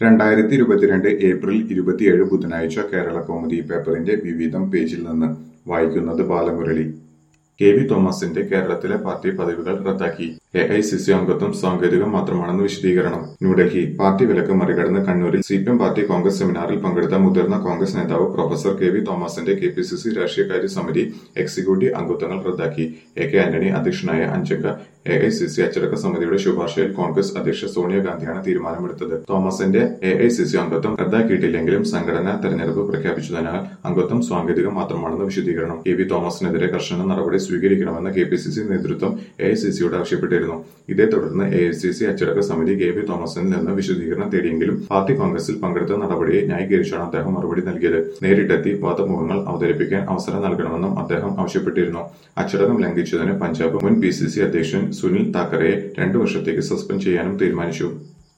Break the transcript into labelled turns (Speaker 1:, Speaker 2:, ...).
Speaker 1: രണ്ടായിരത്തി ഇരുപത്തിരണ്ട് ഏപ്രിൽ ഇരുപത്തിയേഴ് ബുധനാഴ്ച കേരള കൗമുദി പേപ്പറിന്റെ വിവിധം പേജിൽ നിന്ന് വായിക്കുന്നത് ബാലമുരളി കെ വി തോമസിന്റെ കേരളത്തിലെ പാർട്ടി പദവികൾ റദ്ദാക്കി എ ഐ സി സി അംഗത്വം സാങ്കേതികം മാത്രമാണെന്ന് വിശദീകരണം ന്യൂഡൽഹി പാർട്ടി വിലക്ക് മറികടന്ന് കണ്ണൂരിൽ C P M party congress സെമിനാറിൽ പങ്കെടുത്ത മുതിർന്ന കോൺഗ്രസ് നേതാവ് പ്രൊഫസർ കെ വി തോമസിന്റെ കെ പി സി സി രാഷ്ട്രീയകാര്യ സമിതി എക്സിക്യൂട്ടീവ് അംഗത്വങ്ങൾ റദ്ദാക്കി എ കെ ആന്റണി അധ്യക്ഷനായ അഞ്ചംഗ എ ഐ സി സി അച്ചടക്ക സമിതിയുടെ ശുപാർശയിൽ കോൺഗ്രസ് അധ്യക്ഷ സോണിയാഗാന്ധിയാണ് തീരുമാനമെടുത്തത് തോമസിന്റെ എ ഐ സി സി അംഗത്വം റദ്ദാക്കിയിട്ടില്ലെങ്കിലും സംഘടനാ തെരഞ്ഞെടുപ്പ് പ്രഖ്യാപിച്ചതിനാൽ അംഗത്വം സാങ്കേതികം മാത്രമാണെന്ന് വിശദീകരണം കെ വി തോമസിനെതിരെ കർശന നടപടി സ്വീകരിക്കണമെന്ന് കെ പി സി സി നേതൃത്വം എ ഐ സി സിയോട് ആവശ്യപ്പെട്ടിരുന്നു ഇതേ തുടർന്ന് എ ഐ സി സി അച്ചടക്ക സമിതി കെ വി തോമസിൽ നിന്ന് വിശദീകരണം തേടിയെങ്കിലും പാർട്ടി കോൺഗ്രസിൽ പങ്കെടുത്ത നടപടിയെ ന്യായീകരിച്ചാണ് അദ്ദേഹം മറുപടി നൽകിയത് നേരിട്ടെത്തി വാദമുഖങ്ങൾ അവതരിപ്പിക്കാൻ അവസരം നൽകണമെന്നും അദ്ദേഹം ആവശ്യപ്പെട്ടിരുന്നു അച്ചടക്കം ലംഘിച്ചതിന് പഞ്ചാബ് മുൻ പി സി സി അധ്യക്ഷൻ സുനിൽ താക്കറെയെ രണ്ടു വർഷത്തേക്ക് സസ്പെൻഡ് ചെയ്യാനും തീരുമാനിച്ചു